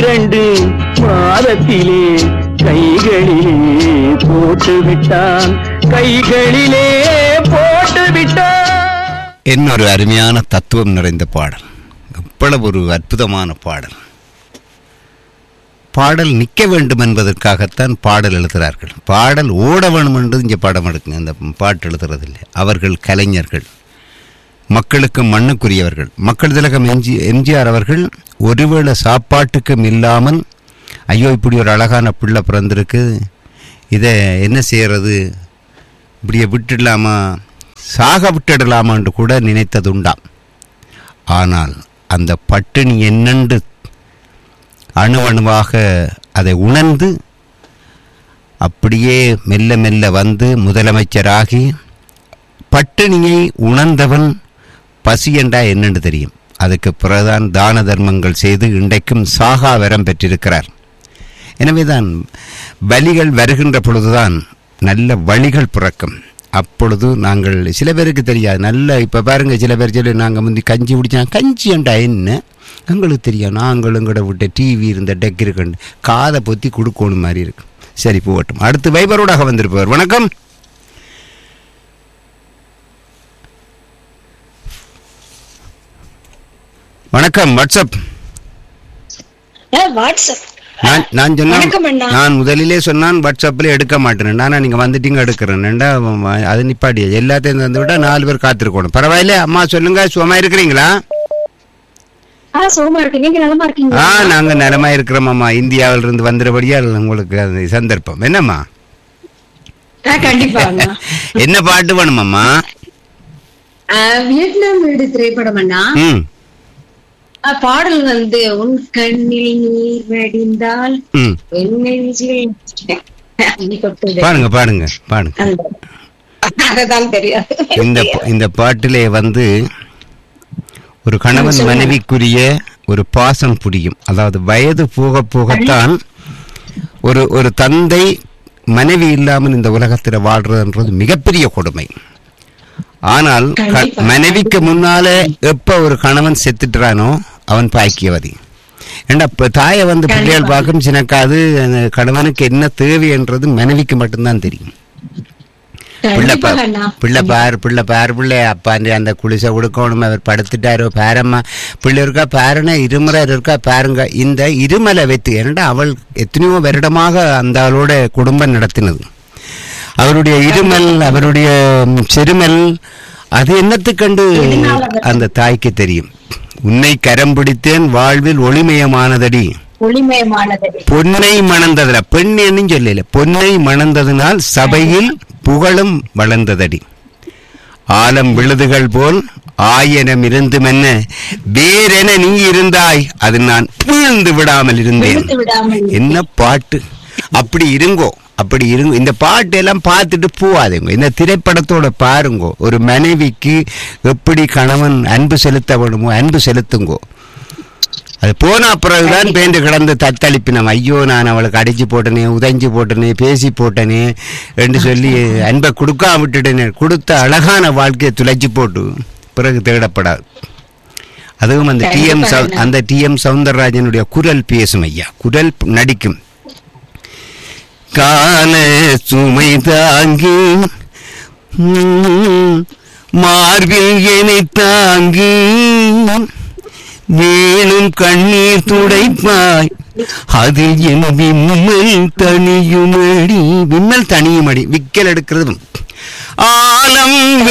இரண்டு மாதத்திலே கைகளிலே போட்டு விட்டான் கைகளிலே போட்டு விட்டான் இன்னொரு அருமையான தத்துவம் நிறைந்த பாடல் எவ்வளவு ஒரு அற்புதமான பாடல் பாடல் நிற்க வேண்டும் என்பதற்காகத்தான் பாடல் எழுதுகிறார்கள் பாடல் ஓட வேணும் என்று இங்கே படம் எடுக்குங்க இந்த பாட்டு எழுதுறதில்லை அவர்கள் கலைஞர்கள் மக்களுக்கு மண்ணுக்குரியவர்கள் மக்கள் திலகம் எம்ஜி எம்ஜிஆர் அவர்கள் ஒருவேளை சாப்பாட்டுக்கும் இல்லாமல் ஐயோ இப்படி ஒரு அழகான பிள்ளை பிறந்திருக்கு இதை என்ன செய்யறது இப்படியே விட்டுடலாமா சாக விட்டுடலாமான்னு கூட நினைத்ததுண்டாம் ஆனால் அந்த பட்டினி என்னென்று அணு அணுவாக அதை உணர்ந்து அப்படியே மெல்ல மெல்ல வந்து முதலமைச்சராகி பட்டினியை உணர்ந்தவன் பசி என்றா என்னென்று தெரியும் அதுக்கு பிறகுதான் தான தர்மங்கள் செய்து இன்றைக்கும் சாகா வரம் பெற்றிருக்கிறார் எனவேதான் வலிகள் வருகின்ற பொழுதுதான் நல்ல வழிகள் பிறக்கும் அப்பொழுது நாங்கள் சில பேருக்கு தெரியாது நல்ல இப்போ பாருங்க சில பேர் சொல்லி நாங்கள் முந்தி கஞ்சி குடிச்சா கஞ்சி என்றா என்ன எங்களுக்கு தெரியும் நாங்கள் எங்கட விட்ட டிவி இருந்த டெக் இருக்குன்னு காதை பொத்தி கொடுக்கணும் மாதிரி இருக்கு சரி போகட்டும் அடுத்து வைபரோடாக வந்திருப்பவர் வணக்கம் வணக்கம் வாட்ஸ்அப் ஆ, வாட்ஸ்அப் நான் நான் வணக்கம் அண்ணா. சொன்னேன் நான் முதலிலே சொன்னான் வாட்ஸ்அப்பில் எடுக்க மாட்டேன் நானா நீங்க வந்துட்டீங்க எடுக்கிறேன்டா அது நிப்பாடி எல்லாத்தையும் தந்து விட்டா நாலு பேர் காத்திருக்கணும் பரவாயில்ல அம்மா சொல்லுங்க சுகமா இருக்கிறீங்களா ஆ சுகமா இருக்கு நீங்க நலமா இருக்கீங்க ஆ நாங்க நலமா இருக்கிறோம் அம்மா இந்தியாவில இருந்து வந்துறபடியால் உங்களுக்கு அது சந்தர்ப்பம் என்னம்மா ஆ, கண்டிப்பா அண்ணா என்ன பாட்டு வேணுமம்மா ஆ, வியட்நாம் வீடு திரைப்படம் அண்ணா ம் ஆ, பாடல் வந்து உன் கண்ணில் நீர் வடிந்தால் ம் என் நெஞ்சில் நீ கொட்டுது. பாடுங்க பாடுங்க பாடுங்க அந்த- அதுதான் தெரியாது இந்த இந்த பாட்டிலே வந்து ஒரு கணவன் மனைவிக்குரிய ஒரு பாசம் புரியும் அதாவது வயது போக போகத்தான் ஒரு ஒரு தந்தை மனைவி இல்லாமல் இந்த உலகத்தில் வாழ்றதுன்றது மிகப்பெரிய கொடுமை ஆனால் க- கண்டிப்பா. மனைவிக்கு முன்னால எப்ப ஒரு கணவன் செத்துட்டுறானோ அவன் பாக்கியவதி ஏண்டா இப்ப தாயை வந்து பிள்ளைகள் கண்டிப்பா. பார்க்கும் சினக்காது அந்த கணவனுக்கு என்ன தேவை என்றது மனைவிக்கு மட்டும்தான் தெரியும் பிள்ளை கண்டிப்பா பா- அண்ணா பிள்ளை பாரு பிள்ளை பாரு பிள்ளை அப்பாண்டி அந்த குளிசை கொடுக்கணும் அவர் படுத்துட்டாரோ பாரம்மா பிள்ளை இருக்கா பாருன்னா இருமலை இருக்கா பாருங்க இந்த இருமலை வைத்து ஏன்னா அவள் எத்தனையோ வருடமாக அந்த அவளோட குடும்பம் நடத்தினது அவருடைய இருமல் அவருடைய ம், செருமல் அது என்னத்துக் கண்டு எதனால வருது? அந்த தாய்க்கு தெரியும் உன்னை கரம் பிடித்தேன் வாழ்வில் ஒளிமயமானதடி ஒளிமயமானது பொன்னை மணந்ததுல பெண் என்னும் சொல்லல பொன்னை மணந்ததினால் சபையில் புகழும் வளர்ந்ததடி ஆலம் விழுதுகள் போல் ஆயனம் இருந்துமென்ன வேறென நீ இருந்தாய் அது நான் வீழ்ந்து விடாமல் இருந்தேன் விழுத்து விடாமல் என்ன பாட்டு அப்படி இருங்கோ அப்படி இருங்க இந்த பாட்டு எல்லாம் பார்த்துட்டு போவாதுங்க இந்த திரைப்படத்தோட பாருங்கோ ஒரு மனைவிக்கு எப்படி கணவன் அன்பு செலுத்த வேணுமோ அன்பு செலுத்துங்கோ அது போன பிறகுதான் பேண்டு கிடந்து தத்தளிப்பினம் ஐயோ நான் அவளுக்கு அடிச்சு போட்டனே உதைஞ்சு போட்டனே பேசி போட்டனே என்று சொல்லி அன்பை கொடுக்காம விட்டுட்டேனே கொடுத்த அழகான வாழ்க்கையை துளைச்சு போட்டு பிறகு தேடப்படாது அதுவும் அந்த டி எம் அந்த டி எம் சவுந்தரராஜனுடைய குரல் பேசும் ஐயா குரல் நடிக்கும் கால சுமை தாங்கி ம், மார்பில் என்னை தாங்கி வேணும் கண்ணீர் துடைப்பாய் அதில் என் விம்மல் தனியுமடி விம்மல் தனியுமடி விக்கல் எடுக்கிறது ஆலம்